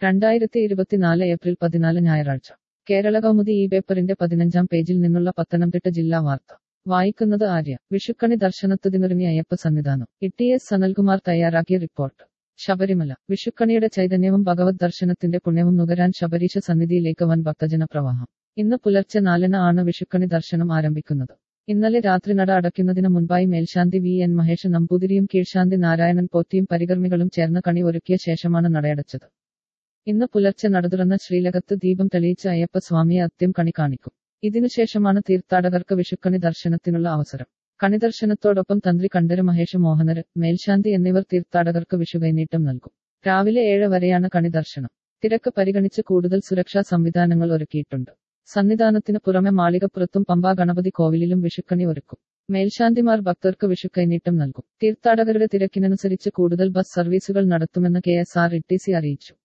രണ്ടായിരത്തി ഇരുപത്തിനാല് ഏപ്രിൽ പതിനാല് ഞായറാഴ്ച കേരള കൗമുദി ഈ പേപ്പറിന്റെ പതിനഞ്ചാം പേജിൽ നിന്നുള്ള പത്തനംതിട്ട ജില്ലാ വാർത്ത വായിക്കുന്നത് ആര്യ വിഷുക്കണി ദർശനത്തിനൊരുങ്ങി അയ്യപ്പ സന്നിധാനം ഇ എസ് സനൽകുമാർ തയ്യാറാക്കിയ റിപ്പോർട്ട് ശബരിമല വിഷുക്കണിയുടെ ചൈതന്യവും ഭഗവത് ദർശനത്തിന്റെ പുണ്യവും നുകരാൻ ശബരീശ സന്നിധിയിലേക്ക് വൻ ഭക്തജന പ്രവാഹം ഇന്ന് പുലർച്ചെ നാലിന് ആണ് വിഷുക്കണി ദർശനം ആരംഭിക്കുന്നത് ഇന്നലെ രാത്രി നട അടയ്ക്കുന്നതിന് മുൻപായി മേൽശാന്തി വി എൻ മഹേഷ് നമ്പൂതിരിയും കീഴ്ശാന്തി നാരായണൻ പോറ്റിയും പരികർമ്മികളും ചേർന്ന് കണി ഒരുക്കിയ ശേഷമാണ് നടയടച്ചത് ഇന്ന് പുലർച്ചെ നടതുറന്ന ശ്രീലകത്ത് ദീപം തെളിയിച്ച അയ്യപ്പ സ്വാമിയെ അത്യം കണി കാണിക്കും ഇതിനുശേഷമാണ് തീർത്ഥാടകർക്ക് വിഷുക്കണി ദർശനത്തിനുള്ള അവസരം കണി ദർശനത്തോടൊപ്പം തന്ത്രി കണ്ഠര് മഹേഷ് മോഹനര് മേൽശാന്തി എന്നിവർ തീർത്ഥാടകർക്ക് വിഷു കൈനീട്ടം നൽകും രാവിലെ ഏഴ് വരെയാണ് കണി ദർശനം തിരക്ക് പരിഗണിച്ച് കൂടുതൽ സുരക്ഷാ സംവിധാനങ്ങൾ ഒരുക്കിയിട്ടുണ്ട് സന്നിധാനത്തിന് പുറമെ മാളികപ്പുറത്തും പമ്പാ ഗണപതി കോവിലിലും വിഷുക്കണി ഒരുക്കും മേൽശാന്തിമാർ ഭക്തർക്ക് വിഷു കൈനീട്ടം നൽകും തീർത്ഥാടകരുടെ തിരക്കിനനുസരിച്ച് കൂടുതൽ ബസ് സർവീസുകൾ നടത്തുമെന്ന് K S R E T C അറിയിച്ചു